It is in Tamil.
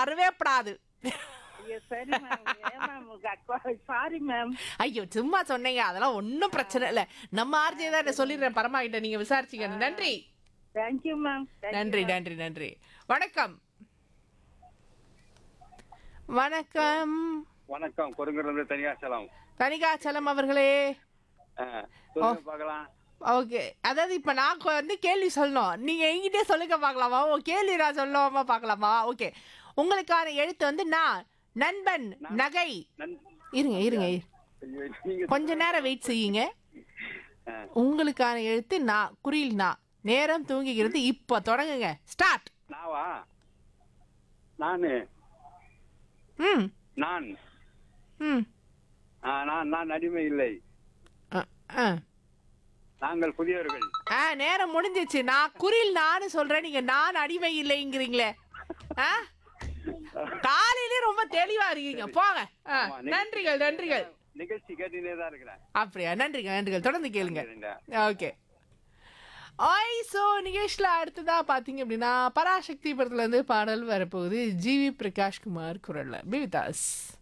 வரவே படாது ஐயோ சரி மேம் ஏன் மேம் சாரி மேம் ஐயோ சும்மா சொன்னீங்க அதெல்லாம் ஒன்றும் பிரச்சனை இல்லை நம்ம ஆர்ஜே தான் நான் சொல்லிடுறேன் பரமா கிட்ட நீங்க விசாரிச்சுக்க நன்றி தேங்க்யூ மேம் நன்றி நன்றி நன்றி வணக்கம் வணக்கம் வணக்கம் கொருங்கிருந்து தனியாசலம் தனிகாச்சலம் அவர்களே சொல்லுங்க பார்க்கலாம் ஓகே அதாவது இப்ப நான் கொ- வந்து கேள்வி சொல்லணும் நீங்க என்கிட்டே சொல்லுங்க பார்க்கலாமா ஓ கேள்வி நான் சொல்லாம பார்க்கலாமா ஓகே உங்களுக்கான எழுத்து வந்து நான் நண்பன் நகை நன்- இருங்க இருங்க இரு. ஐயோ, நீங்க கொஞ்ச நேரம் வெயிட் செய்யுங்க ஆ, உங்களுக்கான எழுத்து நான் குறியில் நான் நேரம் தூங்குகிறது இப்போ தொடங்குங்க ஸ்டார்ட் நாவா நானு ம் நான் ம் ஆ, நான் நான் அடிமை இல்லை அ, அ. நாங்கள் புதியவர்கள் ஆ நேரம் முடிஞ்சிச்சு நான் குறியில் நானு சொல்றேன் நீங்க நான் அடிமை இல்லைங்கிறீங்களே ஆ காலையிலே ரொம்ப தெளிவா இருக்கீங்க போங்க ஆ, ஆமா, நீ- நன்றிகள் நன்றிகள் நிகழ்ச்சி கேட்டுனே தான் இருக்கிறேன் அப்படியா நன்றிகள் நன்றிகள் தொடர்ந்து கேளுங்க சரிங்க. ஓகே ஆய் ஸோ நிகேஷ்ல அடுத்ததா பாத்தீங்க அப்படின்னா பராசக்தி படத்துல இருந்து பாடல் வரப்போகுது ஜிவி பிரகாஷ் குமார் குரல்ல பிவிதாஸ்